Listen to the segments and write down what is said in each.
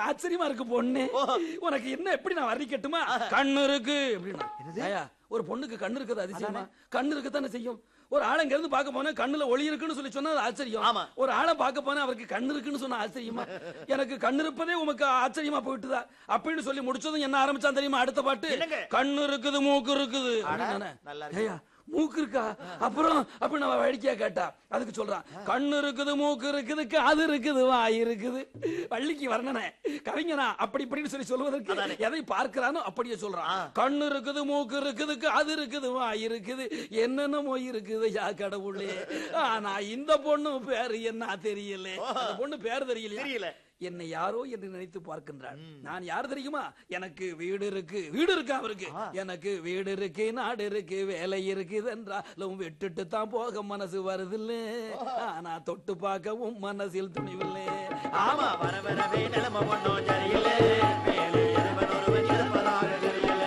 ஆச்சரியமா இருக்கு பொண்ணு உனக்கு என்ன எப்படி நான் வர்ணிக்கட்டுமா கண்ணு இருக்கு அப்படின்னா ஏய்யா, ஒரு பொண்ணுக்கு கண்ணு இருக்குது அதிசயமா கண்ணு இருக்குதானே செய்யும் ஒரு ஆளை இங்க இருந்து பார்க்க போனா கண்ணுல ஒளி இருக்குன்னு சொல்லி சொன்னா அது ஆச்சரியம் ஆமா. ஒரு ஆளை பார்க்க போனா அவருக்கு கண்ணு இருக்குன்னு சொன்னா ஆச்சரியமா எனக்கு கண்ணு இருப்பதே உமக்கு ஆச்சரியமா போயிட்டுதா அப்படின்னு சொல்லி முடிச்சதும் என்ன ஆரம்பிச்சான் தெரியுமா அடுத்த பாட்டு என்னங்க? கண்ணு இருக்குது மூக்கு இருக்குது அப்படின்னானே. நல்லா இருக்கு. ஏய்யா, மூக்கு இருக்கா அப்புறம் அப்ப நம்ம வேடிக்கையா கேட்டா அதுக்கு சொல்றான் கண்ணு இருக்குது மூக்கு இருக்குது காது இருக்குது வாய் இருக்குது வள்ளிக்கு வர்ணனை கவிஞனா அப்படி இப்படின்னு சொல்லி சொல்வதற்கு அதானே. எதை பார்க்கிறானோ அப்படியே சொல்றான் ஆ. கண்ணு இருக்குது மூக்கு இருக்குது காது இருக்குது வாய் இருக்குது என்னென்ன மொய் இருக்குது யா கடவுளே ஆனா இந்த பொண்ணு பேரு என்ன தெரியல அந்த பொண்ணு பேரு தெரியல தெரியல. என்னை யாரோ என்று நினைத்து பார்க்கின்றாள் நான் யார் தெரியுமா எனக்கு வீடு இருக்கு வீடு இருக்கு அவருக்கு எனக்கு வீடு இருக்கு நாடு இருக்கு வேலை இருக்குது என்றாலும் விட்டுட்டு தான் போக மனசு வருதில்ல ஆனா தொட்டு பார்க்கவும் மனசில் துணிவில்லை ஆமா வர வரவே நிலைமை ஒண்ணும் சரியில்லை மேலே இறைவன் ஒருவன் இருப்பதாக தெரியல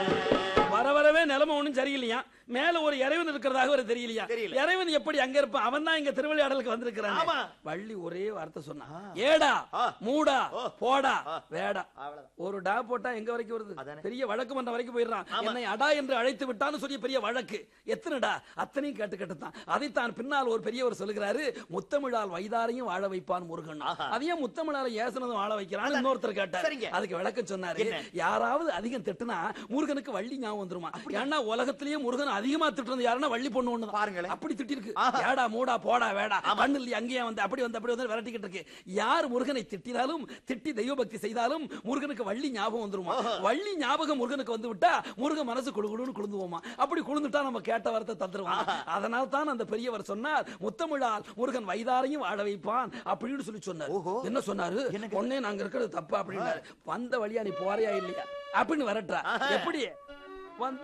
வர வரவே நிலைமை ஒண்ணும் சரியில்லையா மேல ஒரு இறைவன் இருக்கிறதாக ஒரு தெரியலையா தெரியல. இறைவன் எப்படி அங்க இருப்பான் அவன் தான் இங்க திருவிளையாடலுக்கு வந்திருக்கிறான் ஆமா. வள்ளி ஒரே வார்த்தை சொன்னான் ஏடா ஆ. மூடா ஓ. போடா ஆ. வேடா அவ்வளவுதான். ஒரு டா போட்டா எங்க வரைக்கும் வருது அதானே. பெரிய வழக்கு மன்றம் வரைக்கும் போயிடுறான் என்னை அடா என்று அழைத்து விட்டான்னு சொல்லி பெரிய வழக்கு எத்தனைடா அத்தனையும் கேட்டு கேட்டுத்தான் அதைத்தான் பின்னால் ஒரு பெரியவர் சொல்லுகிறாரு முத்தமிழால் வைதாரையும் வாழ வைப்பான் முருகன் ஆஹா. அதையும் முத்தமிழால ஏசனதும் வாழ வைக்கிறான் இன்னொருத்தர் கேட்டார் சரிங்க. அதுக்கு விளக்கம் சொன்னாரு என்ன? யாராவது அதிகம் திட்டுனா முருகனுக்கு வள்ளி ஞாபகம் வந்துருமா ஏன்னா உலகத்திலேயே முருகன் அதிகமா திட்டுறது யாருன்னா வள்ளி பொண்ணு ஒண்ணு பாருங்களேன். அப்படி திட்டிருக்கு ஆஹா. ஏடா மூடா போடா வேடா கண்ணு இல்லையா அங்கேயே வந்து அப்படி வந்து அப்படி வந்து விரட்டிக்கிட்டு இருக்கு யார் முருகனை திட்டினாலும் திட்டி தெய்வ பக்தி செய்தாலும் முருகனுக்கு வள்ளி ஞாபகம் வந்துருமா வள்ளி ஞாபகம் முருகனுக்கு வந்து விட்டா முருகன் மனசு குழுகுழுன்னு குழுந்துவோமா அப்படி குழுந்துட்டா நம்ம கேட்ட வார்த்தை தந்துருவோம் அதனால தான் அந்த பெரியவர் சொன்னார் முத்தமிழால் முருகன் வைதாரையும் வாழ வைப்பான் அப்படின்னு சொல்லி சொன்னார் ஓஹோ. என்ன சொன்னாரு என்னங்க? பொண்ணே நாங்க இருக்கிறது தப்பா அப்படின்னாரு வந்த வழியா நீ போறியா இல்லையா அப்படின்னு வரட்டா எப்படி வந்து